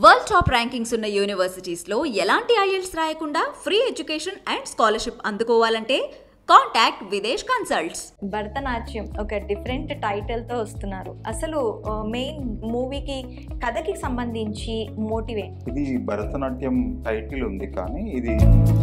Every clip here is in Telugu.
వరల్డ్ టాప్ ర్యాంకింగ్స్ ఉన్న యూనివర్సిటీస్లో ఎలాంటి ఐఎల్స్ రాయకుండా ఫ్రీ ఎడ్యుకేషన్ అండ్ స్కాలర్షిప్ అందుకోవాలంటే కాంటాక్ట్ విదేశ్ కన్సల్ట్స్ భరతనాట్యం ఒక డిఫరెంట్ టైటిల్తో వస్తున్నారు అసలు మెయిన్ మూవీకి కథకి సంబంధించి మోటివేట్ ఇది భరతనాట్యం టైటిల్ ఉంది కానీ ఇది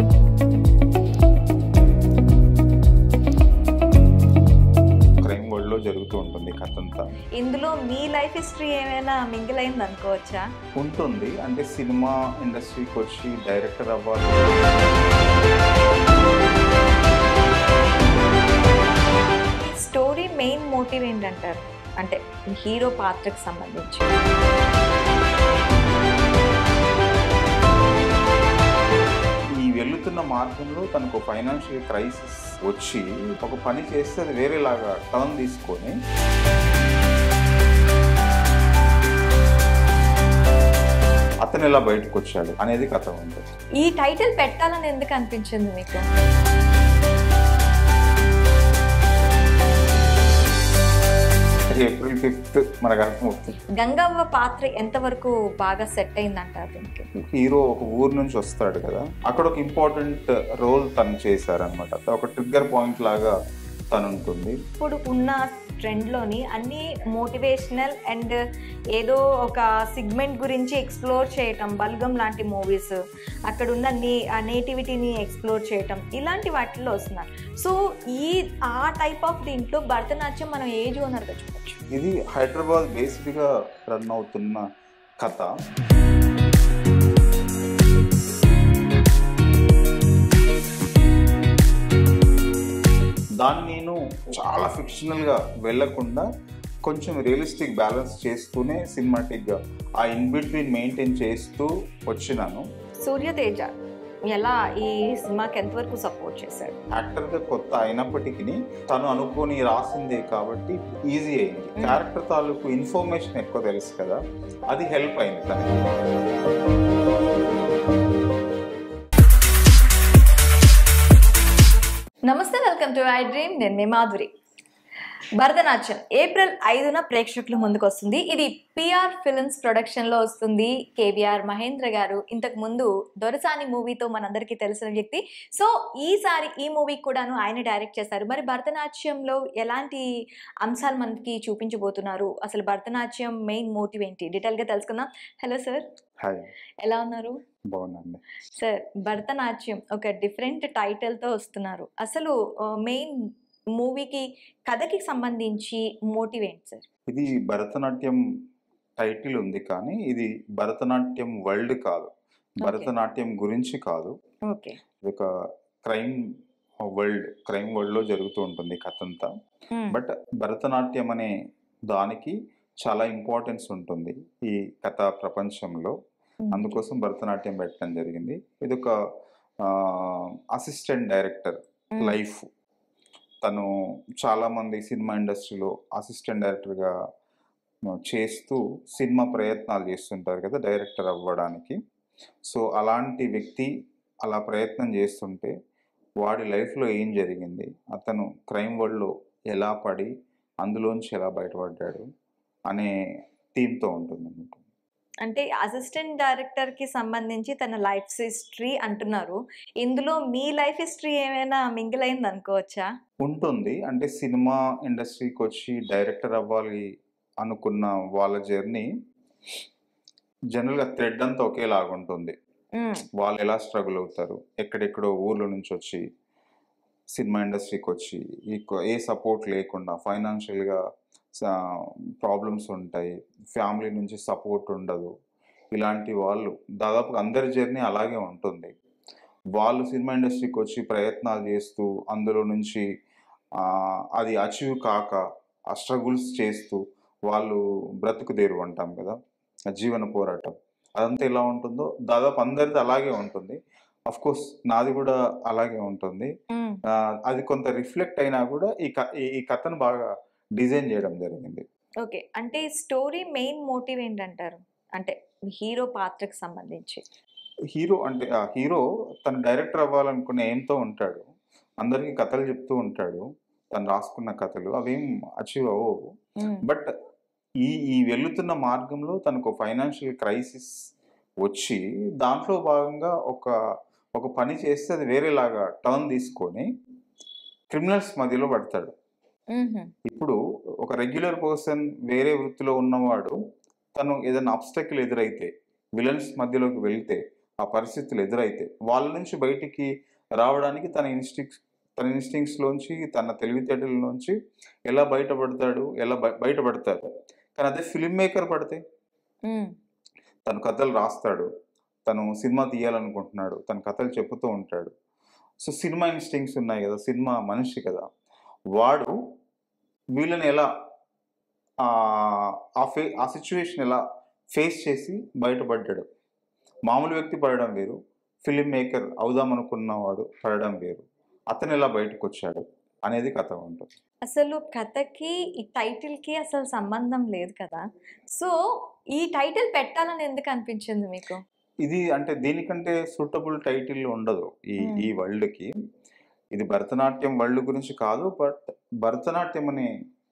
క్రైమ్ వరల్డ్ లో జరుగుతూ ఉంటుంది కథ అంతా ఇందులో మీ లైఫ్ హిస్టరీ ఏమైనా మింగిల్ అయింది అనుకోవచ్చా ఉంటుంది అంటే సినిమా ఇండస్ట్రీకి వచ్చి డైరెక్టర్ అవ్వాలి ఈ స్టోరీ మెయిన్ మోటివ్ ఏంటంటారు అంటే హీరో పాత్రకు సంబంధించి ఈ వెళ్తున్న మార్గంలో తనకు ఫైనాన్షియల్ క్రైసిస్ వచ్చి ఒక పని చేస్తే అది వేరేలాగా టర్న్ తీసుకొని అతను ఎలా బయటకు వచ్చాడు అనేది కథ ఉంటుంది ఈ టైటిల్ పెట్టాలని ఎందుకు అనిపించింది మీకు ఏప్రిల్ ఫిఫ్త్ మనకు అర్థమవుతుంది గంగవ్వ పాత్ర ఎంతవరకు బాగా సెట్ అయింది అంటారు దీనికి హీరో ఒక ఊరు నుంచి వస్తాడు కదా అక్కడ ఒక ఇంపార్టెంట్ రోల్ తను చేశారనమాట ఒక ట్రిగ్గర్ పాయింట్ లాగా తను ఉంటుంది ఇప్పుడు ఉన్న ట్రెండ్లోని అన్ని మోటివేషనల్ అండ్ ఏదో ఒక సిగ్మెంట్ గురించి ఎక్స్ప్లోర్ చేయటం బల్గం లాంటి మూవీస్ అక్కడ ఉన్న నే నేటివిటీని ఎక్స్ప్లోర్ చేయటం ఇలాంటి వాటిల్లో వస్తున్నారు సో ఈ ఆ టైప్ ఆఫ్ దీంట్లో భరతనాట్యం మనం ఏ జోనర్గా చూడొచ్చు ఇది హైదరాబాద్ బేస్డ్గా రన్ అవుతున్న కథ దాన్ని నేను చాలా ఫిక్షనల్గా వెళ్ళకుండా కొంచెం రియలిస్టిక్ బ్యాలెన్స్ చేస్తూనే సినిమాటిక్గా ఆ ఇన్ బిట్వీన్ మెయింటైన్ చేస్తూ వచ్చినాను సూర్యతేజ ఎలా ఈ సినిమాకి ఎంతవరకు సపోర్ట్ చేశాడు యాక్టర్గా కొత్త అయినప్పటికీ తను అనుకోని రాసిందే కాబట్టి ఈజీ అయింది క్యారెక్టర్ తాలూకు ఇన్ఫర్మేషన్ ఎక్కువ తెలుసు కదా అది హెల్ప్ అయింది తనకి నమస్తే వెల్కమ్ టు ఐ డ్రీమ్ నేను మీ మాధురి భరతనాట్యం ఏప్రిల్ ఐదున ప్రేక్షకుల ముందుకు వస్తుంది ఇది పిఆర్ ఫిల్మ్స్ ప్రొడక్షన్ లో వస్తుంది కేవీఆర్ మహేంద్ర గారు ఇంతకు ముందు దొరసాని మూవీతో మనందరికీ తెలిసిన వ్యక్తి సో ఈసారి ఈ మూవీ కూడాను ఆయన డైరెక్ట్ చేశారు మరి భరతనాట్యంలో ఎలాంటి అంశాలు మనకి చూపించబోతున్నారు అసలు భరతనాట్యం మెయిన్ మోటివ్ ఏంటి డీటెయిల్ గా తెలుసుకుందాం హలో సార్ హాయ్ ఎలా ఉన్నారు బాగుందండి సార్ భరతనాట్యం ఒక డిఫరెంట్ టైటిల్తో వస్తున్నారు అసలు మెయిన్ మూవీకి కథకి సంబంధించి మోటివ్ ఏంటి సార్ ఇది భరతనాట్యం టైటిల్ ఉంది కానీ ఇది భరతనాట్యం వరల్డ్ కాదు భరతనాట్యం గురించి కాదు ఓకే ఇది ఒక క్రైమ్ వరల్డ్ క్రైమ్ వరల్డ్ లో జరుగుతూ ఉంటుంది కథ అంతా బట్ భరతనాట్యం అనే దానికి చాలా ఇంపార్టెన్స్ ఉంటుంది ఈ కథ ప్రపంచంలో అందుకోసం భరతనాట్యం పెట్టడం జరిగింది ఇది ఒక అసిస్టెంట్ డైరెక్టర్ లైఫ్ తను చాలామంది సినిమా ఇండస్ట్రీలో అసిస్టెంట్ డైరెక్టర్గా చేస్తూ సినిమా ప్రయత్నాలు చేస్తుంటారు కదా డైరెక్టర్ అవ్వడానికి సో అలాంటి వ్యక్తి అలా ప్రయత్నం చేస్తుంటే వాడి లైఫ్లో ఏం జరిగింది అతను క్రైమ్ వరల్డ్లో ఎలా పడి అందులోంచి ఎలా బయటపడ్డాడు అనే థీమ్తో ఉంటుంది అన్నమాట అంటే అసిస్టెంట్ డైరెక్టర్ కి సంబంధించి తన లైఫ్ హిస్టరీ అంటున్నారు ఇందులో మీ లైఫ్ హిస్టరీ ఏమైనా మింగిల్ అయింది అనుకోవచ్చా ఉంటుంది అంటే సినిమా ఇండస్ట్రీకి వచ్చి డైరెక్టర్ అవ్వాలి అనుకున్న వాళ్ళ జర్నీ జనరల్గా థ్రెడ్ అంతా ఒకేలాగా ఉంటుంది వాళ్ళు ఎలా స్ట్రగుల్ అవుతారు ఎక్కడెక్కడో ఊర్ల నుంచి వచ్చి సినిమా ఇండస్ట్రీకి వచ్చి ఈ కొ- ఏ సపోర్ట్ లేకుండా ఫైనాన్షియల్గా ప్రాబ్లమ్స్ ఉంటాయి ఫ్యామిలీ నుంచి సపోర్ట్ ఉండదు ఇలాంటి వాళ్ళు దాదాపు అందరి జర్నీ అలాగే ఉంటుంది వాళ్ళు సినిమా ఇండస్ట్రీకి వచ్చి ప్రయత్నాలు చేస్తూ అందులో నుంచి ఆ, అది అచీవ్ కాక ఆ స్ట్రగుల్స్ చేస్తూ వాళ్ళు బ్రతుకు దేరు అంటాం కదా ఆ జీవన పోరాటం అదంతా ఎలా ఉంటుందో దాదాపు అందరిది అలాగే ఉంటుంది అఫ్ కోర్స్ నాది కూడా అలాగే ఉంటుంది ఆ, అది కొంత రిఫ్లెక్ట్ అయినా కూడా ఈ క ఈ- ఈ కథను బాగా డిజైన్ చేయడం జరిగింది ఓకే అంటే స్టోరీ మెయిన్ మోటివ్ ఏంటంటారు అంటే హీరో పాత్రకు సంబంధించి హీరో అంటే ఆ హీరో తను డైరెక్టర్ అవ్వాలనుకునే ఏంతో ఉంటాడు అందరికీ కథలు చెప్తూ ఉంటాడు తను రాసుకున్న కథలు అవేం అచీవ్ అవ్వవు బట్ ఈ ఈ వెళ్తున్న మార్గంలో తనకు ఫైనాన్షియల్ క్రైసిస్ వచ్చి దాంట్లో భాగంగా ఒక ఒక పని చేస్తే అది వేరేలాగా టర్న్ తీసుకొని క్రిమినల్స్ మధ్యలో పడతాడు మ్మ్. ఇప్పుడు ఒక రెగ్యులర్ పర్సన్ వేరే వృత్తిలో ఉన్నవాడు తను ఏదైనా అబ్స్టకిల్ ఎదురైతే విలన్స్ మధ్యలోకి వెళ్తే ఆ పరిస్థితులు ఎదురైతే వాళ్ళ నుంచి బయటికి రావడానికి తన ఇన్స్టింక్స్ తన ఇన్స్టింక్ట్స్ లోంచి తన తెలివితేటలలోంచి ఎలా బయటపడతాడు ఎలా బయ- బయటపడతాడు కానీ అదే ఫిల్మ్ మేకర్ పడితే మ్మ్. తను కథలు రాస్తాడు తను సినిమా తీయాలనుకుంటున్నాడు తన కథలు చెప్పుతూ ఉంటాడు సో సినిమా ఇన్స్టింగ్స్ ఉన్నాయి కదా సినిమా మనిషి కదా వాడు వీళ్ళని ఎలా ఆ, ఆ ఫే ఆ సిచ్యువేషన్ ఎలా ఫేస్ చేసి బయటపడ్డాడు మామూలు వ్యక్తి పడడం వేరు ఫిలిం మేకర్ అవుదామనుకున్నవాడు పడడం వేరు అతను ఎలా బయటకు వచ్చాడు అనేది కథ ఉంటుంది అసలు కథకి ఈ టైటిల్ కి అసలు సంబంధం లేదు కదా సో ఈ టైటిల్ పెట్టాలని ఎందుకు అనిపించింది మీకు ఇది అంటే దీనికంటే సూటబుల్ టైటిల్ ఉండదు ఈ Hmm. ఈ వరల్డ్ కి ఇది భరతనాట్యం వరల్డ్ గురించి కాదు బట్ భరతనాట్యం అనే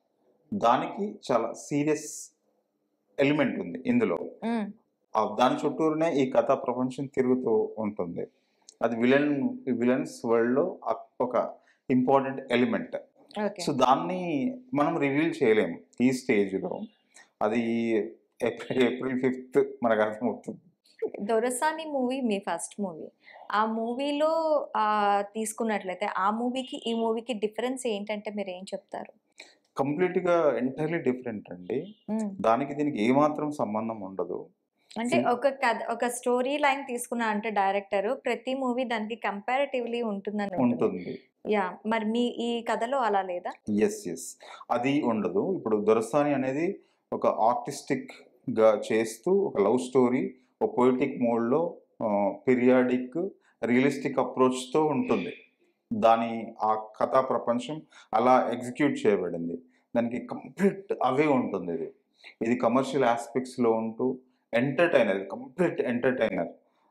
దానికి చాలా సీరియస్ ఎలిమెంట్ ఉంది ఇందులో మ్మ్. ఆ దాని చుట్టూరునే ఈ కథ ప్రపంచం తిరుగుతూ ఉంటుంది అది విలన్ విలన్స్ వరల్డ్ లో ఆ- ఒక ఇంపార్టెంట్ ఎలిమెంట్ ఓకే సో దాన్ని మనం రివీల్ చేయలేము ఈ స్టేజ్ లో అది ఏప్రిల్ ఏప్రిల్ ఫిఫ్త్ మనకు అర్థమవుతుంది దొరసాని మూవీ మీ ఫస్ట్ మూవీ ఆ మూవీలో తీసుకున్నట్లయితే ఆ మూవీకి ఈ మూవీకి డిఫరెన్స్ ఏంటంటే మీరు ఏం చెప్తారు కంప్లీట్ గా ఎంటైర్లీ డిఫరెంట్ అండి మ్మ్. దానికి దీనికి ఏమాత్రం సంబంధం ఉండదు అంటే sim- ఒక కథ ఒక స్టోరీ లైన్ తీసుకున్నా అంటే డైరెక్టర్ ప్రతి మూవీ దానికి కంపారిటివ్లీ ఉంటుందని ఉంటుంది ఉంటుంది యా మరి మీ ఈ కథలో అలా లేదా ఎస్ ఎస్ అది ఉండదు ఇప్పుడు దొరసాని అనేది ఒక ఆర్టిస్టిక్ గా చేస్తూ ఒక లవ్ స్టోరీ ఒక పొయిటిక్ మోడ్లో పీరియాడిక్ రియలిస్టిక్ అప్రోచ్తో ఉంటుంది దాని ఆ కథా ప్రపంచం అలా ఎగ్జిక్యూట్ చేయబడింది దానికి కంప్లీట్ అవే ఉంటుంది ఇది ఇది కమర్షియల్ ఆస్పెక్ట్స్లో ఉంటూ ఎంటర్టైనర్ కంప్లీట్ ఎంటర్టైనర్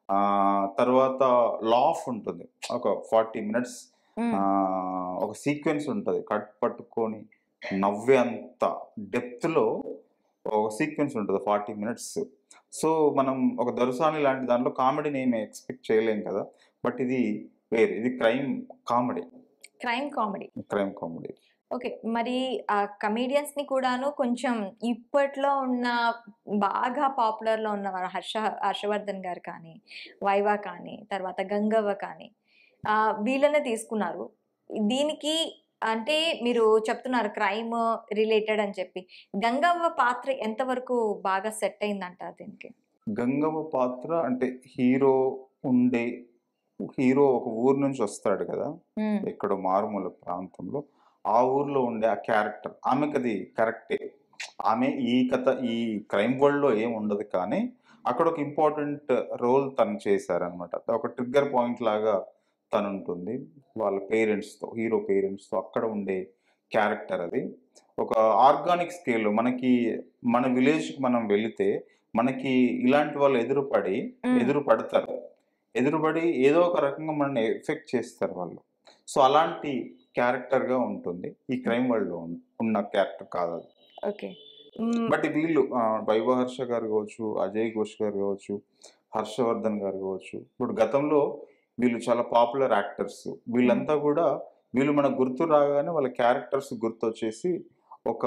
తర్వాత లాఫ్ ఉంటుంది ఒక ఫార్టీ మినిట్స్ మ్మ్. ఆ, ఒక సీక్వెన్స్ ఉంటుంది కట్ పట్టుకొని నవ్వే అంత డెప్త్లో ఒక సీక్వెన్స్ ఉంటుంది ఫార్టీ మినిట్స్ సో మనం ఒక దొరసాని లాంటి దాంట్లో కామెడీని ఏమి ఎక్స్పెక్ట్ చేయలేం కదా బట్ ఇది వేరు ఇది crime comedy crime comedy crime comedy okay మరి ఆ కమీడియన్స్ ని కూడాను కొంచెం ఇప్పట్లో ఉన్న బాగా పాపులర్ లో ఉన్న వారు హర్ష హర్షవర్ధన్ గారు కానీ వైవా కానీ తర్వాత గంగవ్వ కానీ ఆ, వీళ్ళనే తీసుకున్నారు దీనికి అంటే మీరు చెప్తున్నారు క్రైమ్ రిలేటెడ్ అని చెప్పి గంగవ్వ పాత్ర ఎంతవరకు బాగా సెట్ అయిందంటారు దీనికి గంగవ్వ పాత్ర అంటే హీరో ఉండే హీరో ఒక ఊరు నుంచి వస్తాడు కదా మ్మ్. ఎక్కడో మారుమూల ప్రాంతంలో ఆ ఊర్లో ఉండే ఆ క్యారెక్టర్ ఆమెకి అది కరెక్టే ఆమె ఈ కథ ఈ క్రైమ్ వరల్డ్ లో ఏం ఉండదు కానీ అక్కడ ఒక ఇంపార్టెంట్ రోల్ తను చేశారనమాట ఒక ట్రిగ్గర్ పాయింట్ లాగా తను ఉంటుంది వాళ్ళ పేరెంట్స్తో హీరో పేరెంట్స్తో అక్కడ ఉండే క్యారెక్టర్ అది ఒక ఆర్గానిక్ స్కేల్లో మనకి మన విలేజ్కి మనం వెళితే మనకి ఇలాంటి వాళ్ళు ఎదురుపడి మ్మ్. ఎదురు పడతారు ఎదురుపడి ఏదో ఒక రకంగా మనల్ని ఎఫెక్ట్ చేస్తారు వాళ్ళు సో అలాంటి క్యారెక్టర్గా ఉంటుంది ఈ క్రైమ్ వరల్డ్లో ఉన్న క్యారెక్టర్ కాదు అది ఓకే మ్మ్. బట్ వీళ్ళు ఆ, వైభవ హర్ష గారు కావచ్చు అజయ్ ఘోష్ గారు కావచ్చు హర్షవర్ధన్ గారు కావచ్చు ఇప్పుడు గతంలో వీళ్ళు చాలా పాపులర్ యాక్టర్స్ వీళ్ళంతా కూడా వీళ్ళు మనకు గుర్తు రాగానే వాళ్ళ క్యారెక్టర్స్ గుర్తు వచ్చేసి ఒక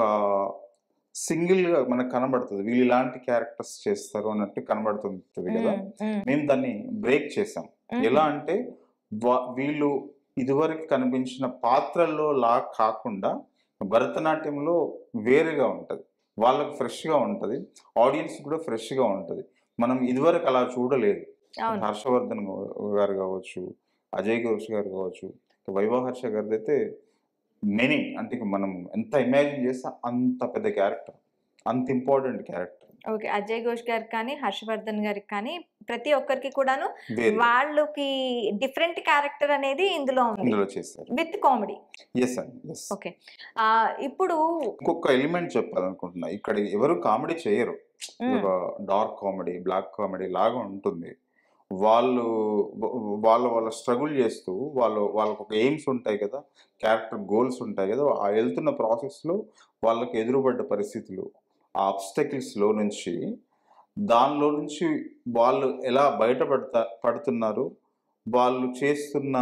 సింగిల్గా మనకు కనబడుతుంది వీళ్ళు ఇలాంటి క్యారెక్టర్స్ చేస్తారు అన్నట్టు కనబడుతుంది కదా మ్మ్. మ్మ్. మేము దాన్ని బ్రేక్ చేసాం మ్మ్. ఎలా అంటే వా- వీళ్ళు ఇదివరకు కనిపించిన పాత్రల్లో లా కాకుండా భరతనాట్యంలో వేరుగా ఉంటుంది వాళ్ళకు ఫ్రెష్గా ఉంటుంది ఆడియన్స్ కూడా ఫ్రెష్గా ఉంటుంది మనం ఇదివరకు అలా చూడలేదు అవును హర్షవర్ధన్ గౌ- గారు కావచ్చు అజయ్ ఘోష్ గారు కావచ్చు వైభవ హర్ష గారిది అయితే మెనీ అంటే ఇక మనం ఎంత ఇమాజిన్ చేస్తే అంత పెద్ద క్యారెక్టర్ అంత important character okay Ajay Ghosh గారికి కానీ హర్షవర్ధన్ గారికి కానీ ప్రతి ఒక్కరికి కూడాను వేరు వాళ్ళకి డిఫరెంట్ క్యారెక్టర్ అనేది ఇందులో ఉంది ఇందులో చేశారు విత్ కామెడీ ఎస్ అండి ఎస్ ఓకే ఆ ఇప్పుడు ఇంకొక ఎలిమెంట్ చెప్పాలనుకుంటున్నా ఇక్కడ ఎవరు కామెడీ చేయరు మ్మ్, ఒక డార్క్ కామెడీ బ్లాక్ కామెడీ లాగా ఉంటుంది వాళ్ళు వా- వాళ్ళ వాళ్ళ స్ట్రగుల్ చేస్తూ వాళ్ళు వాళ్ళకు ఒక ఎయిమ్స్ ఉంటాయి కదా క్యారెక్టర్ గోల్స్ ఉంటాయి కదా ఆ వెళ్తున్న ప్రాసెస్లో వాళ్ళకి ఎదురుపడ్డ పరిస్థితులు ఆ obstacles లో నుంచి దానిలో నుంచి వాళ్ళు ఎలా బయటపడతా పడుతున్నారు వాళ్ళు చేస్తున్న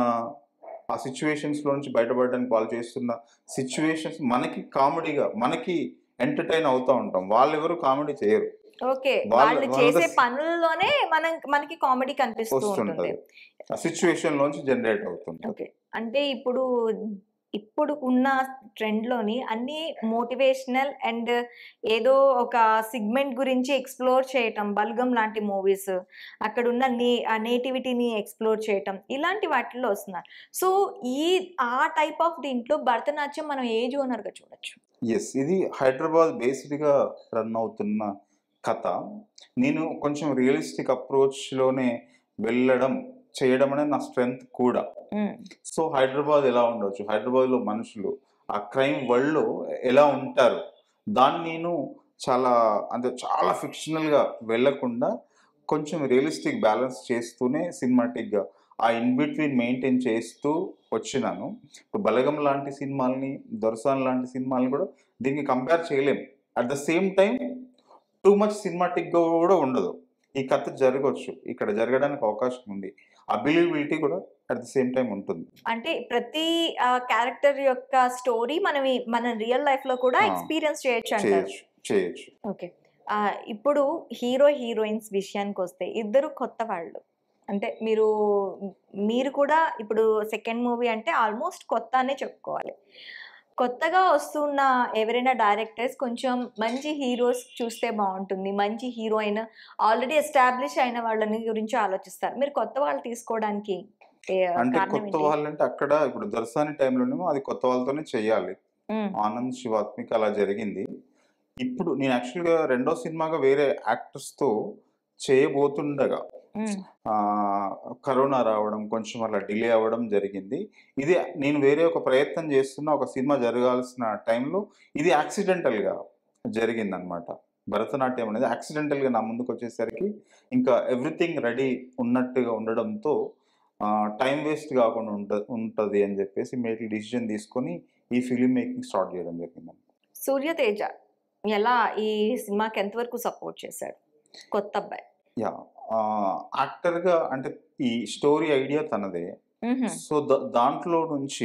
ఆ సిచ్యువేషన్స్లో నుంచి బయటపడడానికి వాళ్ళు చేస్తున్న సిచ్యువేషన్స్ మనకి కామెడీగా మనకి ఎంటర్టైన్ అవుతూ ఉంటాం వాళ్ళు ఎవరు కామెడీ చేయరు ఓకే వాళ్ళ- వాళ్ళు వాళ్ళ చేసే ద- పనుల్లోనే మనం మనకి కామెడీ కనిపిస్తూ ఉంటుంది వస్తుంటది ఆ సిచ్యువేషన్ లోంచి జనరేట్ అవుతుంది ఓకే అంటే ఇప్పుడు ఇప్పుడు ఉన్న ట్రెండ్లోని అన్ని మోటివేషనల్ అండ్ ఏదో ఒక సిగ్మెంట్ గురించి ఎక్స్ప్లోర్ చేయటం బల్గం లాంటి మూవీస్ అక్కడ ఉన్న నే నేటివిటీని ఎక్స్ప్లోర్ చేయటం ఇలాంటి వాటిల్లో వస్తున్నారు సో ఈ ఆ టైప్ ఆఫ్ దీంట్లో భరతనాట్యం మనం ఏ జోనర్గా చూడొచ్చు ఎస్ ఇది హైదరాబాద్ బేస్డ్గా రన్ అవుతున్న కథ నేను కొంచెం రియలిస్టిక్ అప్రోచ్లోనే వెళ్ళడం చేయడం అనేది నా స్ట్రెంగ్త్ కూడా సో హైదరాబాద్ ఎలా ఉండొచ్చు హైదరాబాద్లో మనుషులు ఆ క్రైమ్ వరల్డ్లో ఎలా ఉంటారు దాన్ని నేను చాలా అంటే చాలా ఫిక్షనల్గా వెళ్ళకుండా కొంచెం రియలిస్టిక్ బ్యాలెన్స్ చేస్తూనే సినిమాటిక్గా ఆ ఇన్ బిట్వీన్ మెయింటైన్ చేస్తూ వచ్చినాను ఇప్పుడు బలగం లాంటి సినిమాల్ని దొరసాన్ లాంటి సినిమాల్ని కూడా దీనికి కంపేర్ చేయలేం at the same time too much సినిమాటిక్గా కూడా ఉండదు ఈ కథ జరగవచ్చు ఇక్కడ జరగడానికి అవకాశం ఉంది అబిలిబిలిటీ కూడా అట్ ద సేమ్ టైం ఉంటుంది అంటే ప్రతి క్యారెక్టర్ యొక్క స్టోరీ మనం ఈ- మన రియల్ లైఫ్ లో కూడా ఆ. ఎక్స్పీరియన్స్ చేయొచ్చు అంటారు చేయొచ్చు చేయొచ్చు ఓకే ఆ, ఇప్పుడు హీరో హీరోయిన్స్ విషయానికి వస్తే ఇద్దరు కొత్త వాళ్ళు అంటే మీరు మీరు కూడా ఇప్పుడు సెకండ్ మూవీ అంటే ఆల్మోస్ట్ కొత్త అనే చెప్పుకోవాలి కొత్తగా వస్తున్న ఎవరైనా డైరెక్టర్స్ కొంచెం మంచి హీరోస్ చూస్తే బాగుంటుంది మంచి హీరోయిన్ ఆల్రెడీ ఎస్టాబ్లిష్ అయిన వాళ్ళని గురించి ఆలోచిస్తారు మీరు కొత్త వాళ్ళు తీసుకోవడానికి ఏ, అంటే కారణం కొత్త ఏంటి? వాళ్ళంటే అక్కడ ఇప్పుడు దర్శనాని టైంలోనేమో అది కొత్త వాళ్ళతోనే చేయాలి ఉమ్, ఆనంద్ శివాత్మిక అలా జరిగింది ఇప్పుడు నేను యాక్చువల్గా రెండో సినిమాగా వేరే యాక్టర్స్తో చేయబోతుండగా ఉమ్, ఆ, కరోనా రావడం కొంచెం అలా డిలే అవ్వడం జరిగింది ఇది నేను వేరే ఒక ప్రయత్నం చేస్తున్న ఒక సినిమా జరగాల్సిన టైంలో ఇది యాక్సిడెంటల్గా జరిగిందనమాట భరతనాట్యం అనేది యాక్సిడెంటల్గా నా ముందుకు వచ్చేసరికి ఇంకా ఎవ్రీథింగ్ రెడీ ఉన్నట్టుగా ఉండడంతో టైం వేస్ట్ కాకుండా ఉంట ఉంటుంది అని చెప్పేసి మేటి డిసిజన్ తీసుకొని ఈ ఫిలిం మేకింగ్ స్టార్ట్ చేయడం జరిగింది సూర్య తేజ ఎలా ఈ సినిమాకి ఎంతవరకు సపోర్ట్ చేశాడు కొత్త అబ్బాయి యా యాక్టర్గా అంటే ఈ స్టోరీ ఐడియా తనదే ఉహుం, సో ద- దాంట్లో నుంచి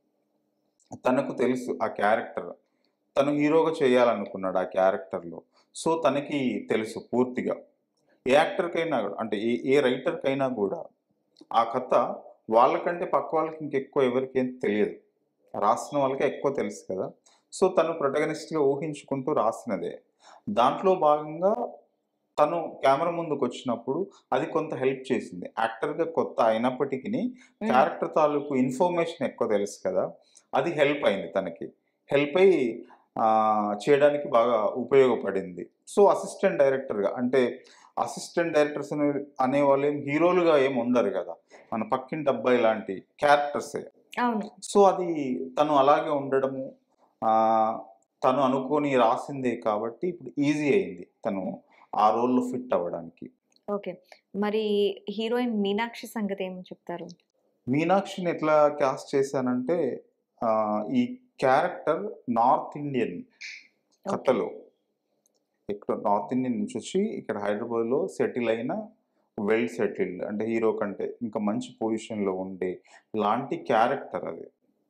తనకు తెలుసు ఆ క్యారెక్టర్ తను హీరోగా చేయాలనుకున్నాడు ఆ క్యారెక్టర్లో సో తనకి తెలుసు పూర్తిగా ఏ యాక్టర్కైనా కూడా అంటే ఏ ఏ రైటర్కైనా కూడా ఆ కథ వాళ్ళకంటే పక్క వాళ్ళకి ఇంకెక్కువ ఎవరికి ఏం తెలియదు రాసిన వాళ్ళకే ఎక్కువ తెలుసు కదా సో తను ప్రొటగనిస్ట్గా ఊహించుకుంటూ రాసినదే దాంట్లో భాగంగా తను కెమెరా ముందుకు వచ్చినప్పుడు అది కొంత హెల్ప్ చేసింది యాక్టర్గా కొత్త అయినప్పటికీ ఉమ్, క్యారెక్టర్ తాలూకు ఇన్ఫర్మేషన్ ఎక్కువ తెలుసు కదా అది హెల్ప్ అయింది తనకి హెల్ప్ అయ్యి ఆ, చేయడానికి బాగా ఉపయోగపడింది సో అసిస్టెంట్ డైరెక్టర్గా అంటే అసిస్టెంట్ డైరెక్టర్స్ అనే అనేవాళ్ళు ఏం హీరోలుగా ఏం ఉండరు కదా మన పక్కింటి అబ్బాయి లాంటి క్యారెక్టర్సే అవును సో అది తను అలాగే ఉండడము ఆ, తను అనుకొని రాసిందే కాబట్టి ఇప్పుడు ఈజీ అయింది తను ఆ రోల్లో ఫిట్ అవ్వడానికి ఓకే మరి హీరోయిన్ మీనాక్షి సంగతి ఏం చెప్తారు మీనాక్షిని ఎట్లా క్యాస్ట్ చేశానంటే ఆ, ఈ క్యారెక్టర్ నార్త్ ఇండియన్ కథలో ఇక్కడ నార్త్ ఇండియన్ నుంచి వచ్చి ఇక్కడ హైదరాబాద్లో సెటిల్ అయిన వెల్ సెటిల్డ్ అంటే హీరో కంటే ఇంకా మంచి పొజిషన్లో ఉండే లాంటి క్యారెక్టర్ అది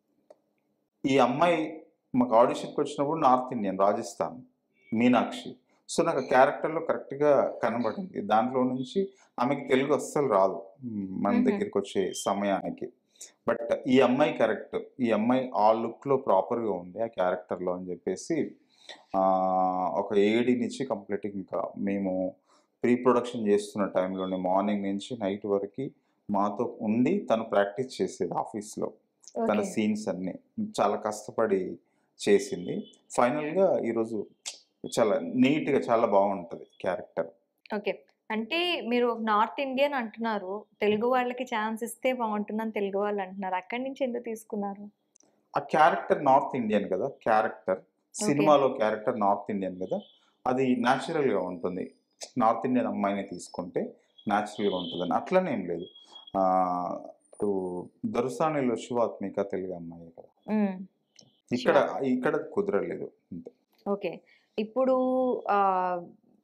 ఈ అమ్మాయి మాకు ఆడిషన్కి వచ్చినప్పుడు north Indian Rajasthan Meenakshi so నాకు క్యారెక్టర్లో కరెక్ట్గా కనబడింది దాంట్లో నుంచి ఆమెకి తెలుగు అస్సలు రాదు మ్, మన మ్మ్. దగ్గరికి వచ్చే సమయానికి బట్ ఈ అమ్మాయి కరెక్ట్ ఈ అమ్మాయి ఆ లుక్లో ప్రాపర్గా ఉంది ఆ క్యారెక్టర్లో అని చెప్పేసి ఆ, ఒక ఏడి నుంచి కంప్లీట్గా ఇంకా మేము ప్రీ ప్రొడక్షన్ చేస్తున్న టైంలోనే మార్నింగ్ నుంచి నైట్ వరకు మాతో ఉండి తను ప్రాక్టీస్ చేసేది ఆఫీస్లో తన ఓకే సీన్స్ అన్ని చాలా కష్టపడి చేసింది ఫైనల్గా ఈరోజు చాలా నీట్గా చాలా బాగుంటుంది క్యారెక్టర్ ఓకే అంటే మీరు నార్త్ ఇండియన్ అంటున్నారు తెలుగు వాళ్ళకి ఛాన్స్ ఇస్తే బాగుంటుందని తెలుగు వాళ్ళు అంటున్నారు అక్కడి నుంచి ఎందుకు తీసుకున్నారు ఆ క్యారెక్టర్ నార్త్ ఇండియన్ కదా క్యారెక్టర్ సినిమాలో క్యారెక్టర్ నార్త్ ఇండియన్ కదా అది న్యాచురల్గా ఉంటుంది నార్త్ ఇండియన్ అమ్మాయిని తీసుకుంటే న్యాచురల్గా ఉంటుందని అట్లనే ఏం లేదు ఆ, ఇప్పుడు దొరసానిలో శివాత్మిక తెలుగు అమ్మాయి కదా మ్మ్. ఇక్కడ ఇక్కడ కుదరలేదు అంతే ఓకే ఇప్పుడు ఆ,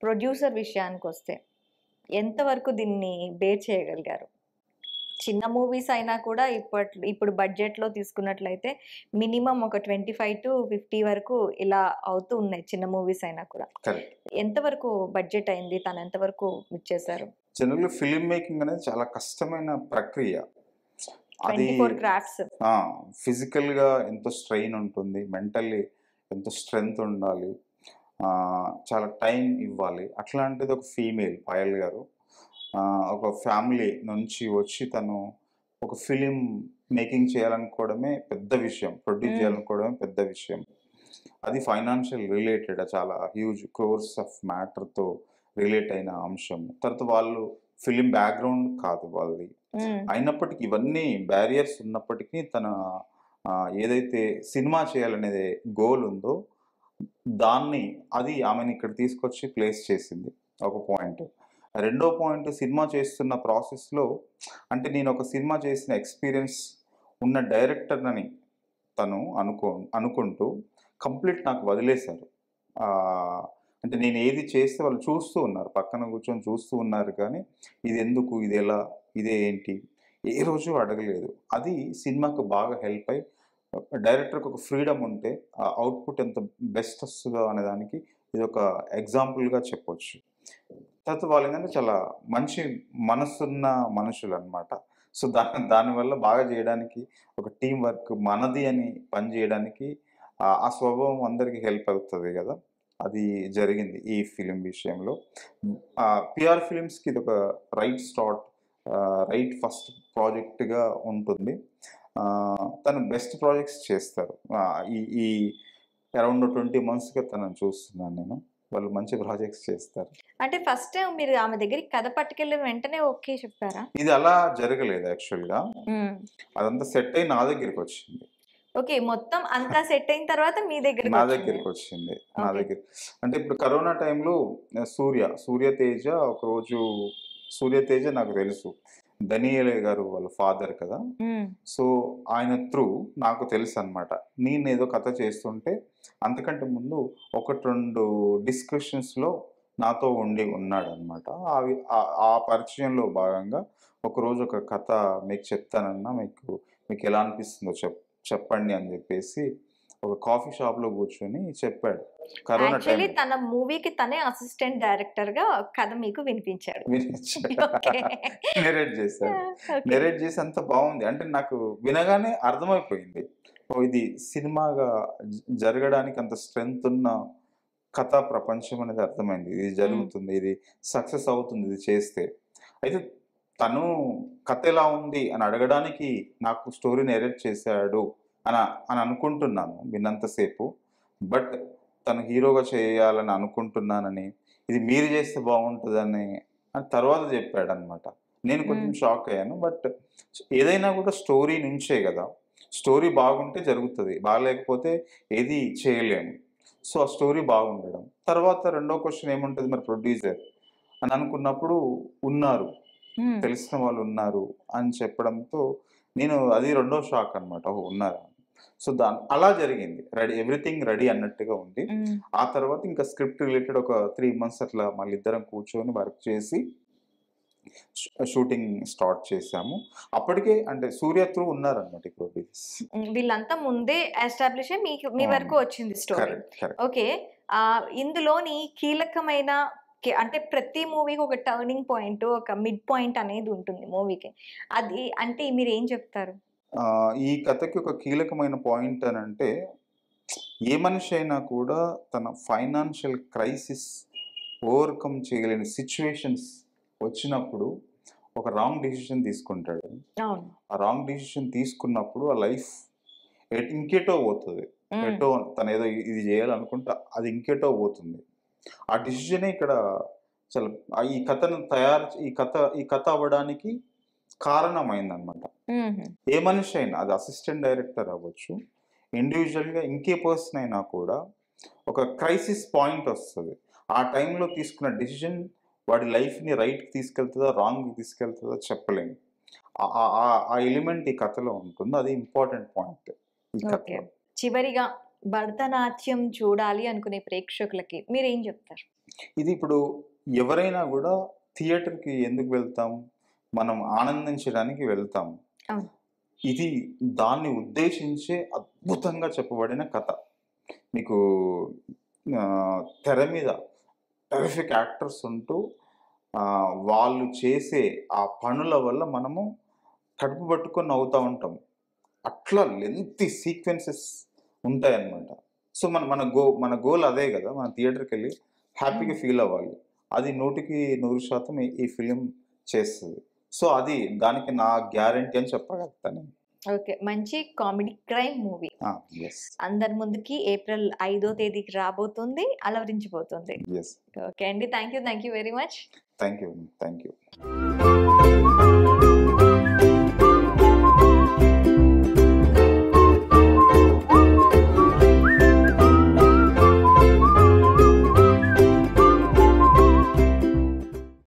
ప్రొడ్యూసర్ విషయానికి వస్తే ఎంతవరకు దీన్ని బేర్ చేయగలిగారు చిన్న మూవీస్ అయినా కూడా ఇప్పట్ ఇప్పుడు బడ్జెట్లో తీసుకున్నట్లయితే మినిమం ఒక ట్వంటీ ఫైవ్ టు ఫిఫ్టీ వరకు ఇలా అవుతూ ఉన్నాయి చిన్న మూవీస్ అయినా కూడా కరెక్ట్ ఎంతవరకు బడ్జెట్ అయింది తను ఎంతవరకు ఇచ్చేసారు జనరల్గా ఫిల్మ్ మేకింగ్ అనేది చాలా కష్టమైన ప్రక్రియ అది ట్వంటీ ఫోర్ క్రాఫ్ట్స్ ఫిజికల్గా ఎంతో స్ట్రెయిన్ ఉంటుంది మెంటల్లీ ఎంతో స్ట్రెంగ్త్ ఉండాలి ఆ, చాలా టైం ఇవ్వాలి అట్లాంటిది ఒక ఫీమేల్ పాయల్ గారు ఆ, ఒక ఫ్యామిలీ నుంచి వచ్చి తను ఒక ఫిలిం మేకింగ్ చేయాలనుకోవడమే పెద్ద విషయం ప్రొడ్యూస్ Mm. చేయాలనుకోవడమే పెద్ద విషయం అది ఫైనాన్షియల్ రిలేటెడ్ చాలా హ్యూజ్ క్రోర్స్ ఆఫ్ మ్యాటర్తో రిలేట్ అయిన అంశం తర్వాత వాళ్ళు ఫిలిం బ్యాక్గ్రౌండ్ కాదు వాళ్ళది అయినప్పటికీ ఇవన్నీ బ్యారియర్స్ ఉన్నప్పటికీ తన ఆ, ఏదైతే సినిమా చేయాలనేది గోల్ ఉందో దాన్ని అది ఆమెను ఇక్కడ తీసుకొచ్చి ప్లేస్ చేసింది ఒక పాయింట్ రెండో పాయింట్ సినిమా చేస్తున్న ప్రాసెస్లో అంటే నేను ఒక సినిమా చేసిన ఎక్స్పీరియన్స్ ఉన్న డైరెక్టర్ అని తను అనుకో అనుకుంటూ కంప్లీట్ నాకు వదిలేశారు ఆ, అంటే నేను ఏది చేస్తే వాళ్ళు చూస్తూ ఉన్నారు పక్కన కూర్చొని చూస్తూ ఉన్నారు కానీ ఇది ఎందుకు ఇది ఎలా ఇదే ఏంటి ఏ రోజు అడగలేదు అది సినిమాకు బాగా హెల్ప్ అయి డైరెక్టర్కి ఒక ఫ్రీడమ్ ఉంటే ఆ అవుట్పుట్ ఎంత బెస్ట్ వస్తుందో అనే దానికి ఇది ఒక ఎగ్జాంపుల్గా చెప్పొచ్చు తర్వాత వాళ్ళు ఏంటంటే చాలా మంచి మనసున్న మనుషులు అనమాట సో దాని దానివల్ల బాగా చేయడానికి ఒక టీం వర్క్ మనది అని పని చేయడానికి ఆ- ఆ స్వభావం అందరికీ హెల్ప్ అవుతుంది కదా అది జరిగింది ఈ ఫిలిం విషయంలో పిఆర్ ఫిలిమ్స్కి ఇది ఒక రైట్ స్టార్ట్ రైట్ ఫస్ట్ ప్రాజెక్ట్గా ఉంటుంది ఆ, తను బెస్ట్ ప్రాజెక్ట్స్ చేస్తారు ఆ, ఈ ఈ అరౌండ్ ట్వంటీ మంత్స్గా తనను చూస్తున్నాను నేను వాళ్ళు మంచి ప్రాజెక్ట్స్ చేస్తారు అంటే ఫస్ట్ టైం మీరు ఆమె దగ్గరికి కథ పట్టుకెళ్ళిన వెంటనే ఓకే చెప్పారా ఇది అలా జరగలేదు యాక్చువల్గా అదంతా సెట్ అయి నా దగ్గరికి వచ్చింది ఓకే మొత్తం అంతా సెట్ అయిన తర్వాత మీ దగ్గరికి నా వచ్చింది. దగ్గరికి వచ్చింది నా Okay. దగ్గర అంటే ఇప్పుడు కరోనా టైంలో సూర్య సూర్య తేజ ఒకరోజు సూర్య తేజ నాకు తెలుసు దనియలే గారు వాళ్ళ ఫాదర్ కదా మ్మ్. సో ఆయన త్రూ నాకు తెలుసు అనమాట నేను ఏదో కథ చేస్తుంటే అంతకంటే ముందు ఒకటి రెండు డిస్కషన్స్లో నాతో ఉండి ఉన్నాడు అనమాట అవి ఆ- ఆ పరిచయంలో భాగంగా ఒకరోజు ఒక కథ మీకు చెప్తానన్నా మీకు మీకు ఎలా అనిపిస్తుందో చెప్ చెప్పండి అని చెప్పేసి ఒక కాఫీ షాప్లో కూర్చొని చెప్పాడు కరోనా యాక్చువల్లీ టైం తన మూవీకి తనే అసిస్టెంట్ డైరెక్టర్ గా కథ మీకు వినిపించాడు Okay. నెరేట్ చేశాడు Okay. నెరేట్ చేసి అంత బాగుంది అంటే నాకు వినగానే అర్థమైపోయింది ఓ ఇది సినిమాగా జ- జరగడానికి అంత స్ట్రెంగ్త్ ఉన్న కథా ప్రపంచం అనేది అర్థమైంది ఇది జరుగుతుంది ఇది సక్సెస్ అవుతుంది ఇది చేస్తే అయితే తను కథ ఎలా ఉంది అని అడగడానికి నాకు స్టోరీ నెరేట్ చేశాడు అని అని అనుకుంటున్నాను విన్నంతసేపు బట్ తను హీరోగా చేయాలని అనుకుంటున్నానని ఇది మీరు చేస్తే బాగుంటుందని అని తర్వాత చెప్పాడు అనమాట నేను కొంచెం మ్మ్. షాక్ అయ్యాను బట్ ఏదైనా కూడా స్టోరీ నుంచే కదా స్టోరీ బాగుంటే జరుగుతుంది బాగాలేకపోతే ఏది చేయలేము సో ఆ స్టోరీ బాగుండడం తర్వాత రెండో క్వశ్చన్ ఏముంటుంది మరి ప్రొడ్యూసర్ అని అనుకున్నప్పుడు ఉన్నారు మ్మ్. తెలిసిన వాళ్ళు ఉన్నారు అని చెప్పడంతో నేను అది రెండో షాక్ అనమాట ఓహో ఉన్నారా సో దాని అలా జరిగింది రెడీ ఎవ్రీథింగ్ రెడీ అన్నట్టుగా ఉంది మ్మ్. ఆ తర్వాత ఇంకా స్క్రిప్ట్ రిలేటెడ్ ఒక త్రీ మంత్స్ అట్లా మళ్ళీ ఇద్దరం కూర్చొని వర్క్ చేసి షూటింగ్ స్టార్ట్ చేసాము అప్పటికే అంటే సూర్య త్రూ ఉన్నారనమాట ఈ ప్రొడ్యూసర్స్ మ్మ్. వీళ్ళంతా ముందే ఎస్టాబ్లిష్ మీ మీ అవును. వరకు వచ్చింది స్టోరీ కరెక్ట్ కరెక్ట్ ఓకే ఆ ఇందులోని కీలకమైన కి- అంటే ప్రతి మూవీకి ఒక టర్నింగ్ పాయింట్ ఒక మిడ్ పాయింట్ అనేది ఉంటుంది మూవీకి అది అంటే మీరు ఏం చెప్తారు ఆ, ఈ కథకి ఒక కీలకమైన పాయింట్ అని అంటే ఏ మనిషి అయినా కూడా తన ఫైనాన్షియల్ క్రైసిస్ ఓవర్కమ్ చేయలేని సిచ్యువేషన్స్ వచ్చినప్పుడు ఒక రాంగ్ డిసిషన్ తీసుకుంటాడు అవును ఆ రాంగ్ డిసిషన్ తీసుకున్నప్పుడు ఆ లైఫ్ ఇంకేటో పోతుంది మ్మ్. ఎటో తను ఏదో ఇది చేయాలనుకుంటే అది ఇంకేటో పోతుంది ఆ డిసిజనే ఇక్కడ చాలా ఆ ఈ కథను తయారు ఈ కథ ఈ కథ అవ్వడానికి కారణమైందన్నమాట మ్మ్. ఏ మనిషి అయినా అది అసిస్టెంట్ డైరెక్టర్ అవ్వచ్చు ఇండివిజువల్గా ఇంకే పర్సన్ అయినా కూడా ఒక క్రైసిస్ పాయింట్ వస్తుంది ఆ టైంలో తీసుకున్న డిసిజన్ వాడి లైఫ్ని రైట్కి తీసుకెళ్తుందా రాంగ్కి తీసుకెళ్తుందా చెప్పలేము ఆ- ఆ- ఆ- ఆ ఎలిమెంట్ ఈ కథలో ఉంటుంది అది ఇంపార్టెంట్ పాయింట్ ఈ ఓకే కథలో చివరిగా భరతనాట్యం చూడాలి అనుకునే ప్రేక్షకులకి మీరు ఏం చెప్తారు ఇది ఇప్పుడు ఎవరైనా కూడా థియేటర్కి ఎందుకు వెళ్తాం మనం ఆనందించడానికి వెళ్తాం అవును. ఇది దాన్ని ఉద్దేశించే అద్భుతంగా చెప్పబడిన కథ మీకు ఆ, తెర మీద టెరిఫిక్ యాక్టర్స్ ఉంటూ ఆ, వాళ్ళు చేసే ఆ పనుల వల్ల మనము కడుపు పట్టుకొని నవ్వుతూ ఉంటాం అట్లా లెంతీ సీక్వెన్సెస్ ఉంటాయన్నమాట సో మన మన గో మన గోల్ అదే కదా మన థియేటర్కి వెళ్ళి హ్యాపీగా ఫీల్ అవ్వాలి అది నూటికి నూరు శాతం ఈ- ఈ ఫిలిం చేస్తుంది సో అది దానికి నా గ్యారంటీ అని చెప్పగలుగుతాను ఓకే మంచి కామెడీ క్రైమ్ మూవీ ఎస్ అందరి ముందుకి ఏప్రిల్ ఐదో తేదీకి రాబోతుంది అలవరించిపోతుంది ఎస్ ఓకే అండి thank you thank you very much thank you thank you